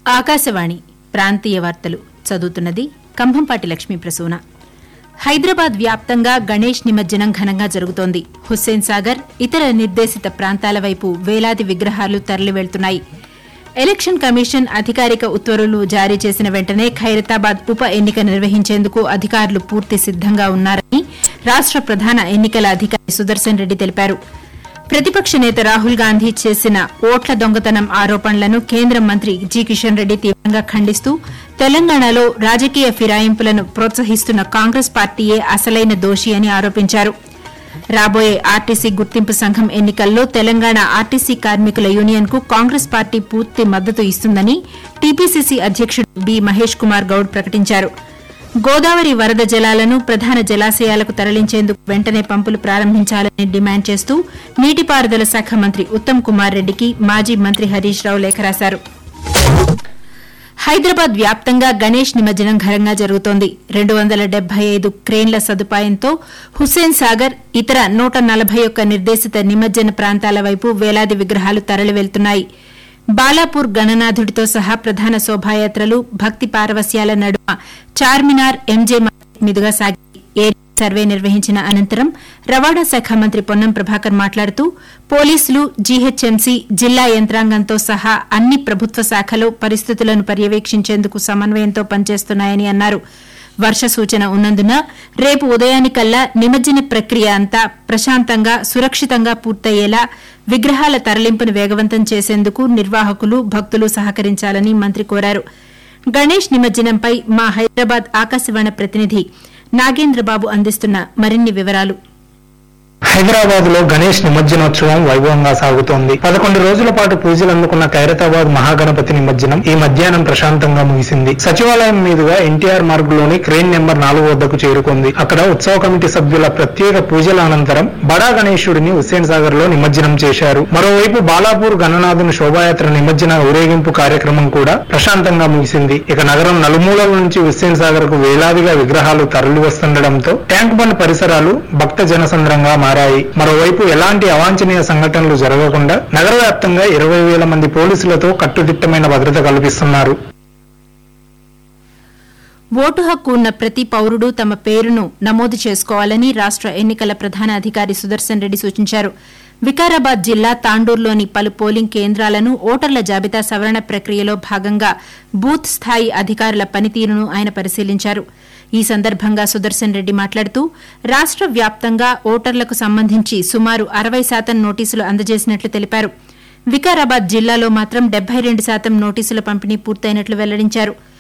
ఆకాశవాణి ప్రాంతీయ వార్తలు చదువుతున్నది కంభంపాటి లక్ష్మీ ప్రసూన హైదరాబాద్ వ్యాప్తంగా గణేష్ నిమజ్జనం ఘనంగా జరుగుతోంది హుస్సేన్ సాగర్ ఇతర నిర్దేశిత ప్రాంతాల వైపు వేలాది విగ్రహాలు తరలివెళ్తున్నాయి ఎలక్షన్ కమిషన్ అధికారిక ఉత్తర్వులు జారీ చేసిన వెంటనే ఖైరతాబాద్ ఉప ఎన్నిక నిర్వహించేందుకు అధికారులు పూర్తి సిద్దంగా ఉన్నారని రాష్ట ప్రధాన ఎన్నికల అధికారి సుదర్శన్ రెడ్డి తెలిపారు ప్రతిపక్ష నేత రాహుల్ గాంధీ చేసిన ఓట్ల దొంగతనం ఆరోపణలను కేంద్ర మంత్రి జి కిషన్ రెడ్డి తీవ్రంగా ఖండిస్తూ తెలంగాణలో రాజకీయ ఫిరాయింపులను ప్రోత్సహిస్తున్న కాంగ్రెస్ పార్టీయే అసలైన దోషి అని ఆరోపించారు రాబోయే ఆర్టీసీ గుర్తింపు సంఘం ఎన్నికల్లో తెలంగాణ ఆర్టీసీ కార్మికుల యూనియన్ కు కాంగ్రెస్ పార్టీ పూర్తి మద్దతు ఇస్తుందని టీపీసీసీ అధ్యకుడు బి మహేష్ కుమార్ గౌడ్ ప్రకటించారు గోదావరి వరద జలాలను ప్రధాన జలాశయాలకు తరలించేందుకు వెంటనే పంపులు ప్రారంభించాలని డిమాండ్ చేస్తూ నీటిపారుదల శాఖ మంత్రి ఉత్తమ్ కుమార్ రెడ్డికి మాజీ మంత్రి హరీష్ రావు లేఖ రాశారు హైదరాబాద్ వ్యాప్తంగా గణేష్ నిమజ్జనం ఘనంగా జరుగుతోంది రెండు వందల డెబ్బై ఐదు క్రేన్ల సదుపాయంతో హుస్సేన్ సాగర్ ఇతర నూట నలభై ఒక్క నిర్దేశిత నిమజ్జన ప్రాంతాల వైపు వేలాది విగ్రహాలు తరలి వెళ్తున్నాయి బాలాపూర్ గణనాథుడితో సహా ప్రధాన శోభాయాత్రలు భక్తి పారవస్యాల నడుమ చార్మినార్ ఎంజే మార్కెట్ మీదుగా సాగి ఏరియా సర్వే నిర్వహించిన అనంతరం రవాణా శాఖ మంత్రి పొన్నం ప్రభాకర్ మాట్లాడుతూ పోలీసులు జీహెచ్ఎంసీ జిల్లా యంత్రాంగంతో సహా అన్ని ప్రభుత్వ శాఖలు పరిస్థితులను పర్యవేక్షించేందుకు సమన్వయంతో పనిచేస్తున్నాయని అన్నారు వర్ష సూచన ఉన్నందున రేపు ఉదయానికల్లా నిమజ్జన ప్రక్రియ అంతా ప్రశాంతంగా సురక్షితంగా పూర్తయ్యేలా విగ్రహాల తరలింపును వేగవంతం చేసేందుకు నిర్వాహకులు భక్తులు సహకరించాలని మంత్రి కోరారు గణేష్ నిమజ్జనంపై మా హైదరాబాద్ ఆకాశవాణి ప్రతినిధి నాగేంద్రబాబు అందిస్తున్న మరిన్ని వివరాలు హైదరాబాద్ లో గణేష్ నిమజ్జనోత్సవం వైభవంగా సాగుతోంది పదకొండు రోజుల పాటు పూజలు అందుకున్న ఖైరతాబాద్ మహాగణపతి నిమజ్జనం ఈ మధ్యాహ్నం ప్రశాంతంగా ముగిసింది సచివాలయం మీదుగా ఎన్టీఆర్ మార్గులోని క్రేన్ నెంబర్ నాలుగు వద్దకు చేరుకుంది అక్కడ ఉత్సవ కమిటీ సభ్యుల ప్రత్యేక పూజల అనంతరం బడా గణేశుడిని హుస్సేన్ సాగర్ లో నిమజ్జనం చేశారు మరోవైపు బాలాపూర్ గణనాథుని శోభాయాత్ర నిమజ్జన ఊరేగింపు కార్యక్రమం కూడా ప్రశాంతంగా ముగిసింది ఇక నగరం నలుమూలల నుంచి హుస్సేన్ సాగర్ కు వేలాదిగా విగ్రహాలు తరలి వస్తుండటంతో ట్యాంక్ బండ్ పరిసరాలు భక్త జనసంద్రంగా మారాయి మరోవైపు ఎలాంటి అవాంఛనీయ సంఘటనలు జరగకుండా నగర వ్యాప్తంగా ఇరవై వేల మంది పోలీసులతో కట్టుదిట్టమైన భద్రత కల్పిస్తున్నారు ఓటు హక్కు ఉన్న ప్రతి పౌరుడు తమ పేరును నమోదు చేసుకోవాలని రాష్ట ఎన్నికల ప్రధాన అధికారి సుదర్శన్ రెడ్డి సూచించారు వికారాబాద్ జిల్లా తాండూరులోని పలు పోలింగ్ కేంద్రాలను ఓటర్ల జాబితా సవరణ ప్రక్రియలో భాగంగా బూత్ స్థాయి అధికారుల పనితీరును ఆయన పరిశీలించారు ఈ సందర్భంగా సుదర్శన్ రెడ్డి మాట్లాడుతూ రాష్ట వ్యాప్తంగా ఓటర్లకు సంబంధించి సుమారు అరవై శాతం నోటీసులు అందజేసినట్లు తెలిపారు వికారాబాద్ జిల్లాలో మాత్రం డెబ్బై రెండు శాతం నోటీసుల పంపిణీ పూర్తయినట్లు వెల్లడించారు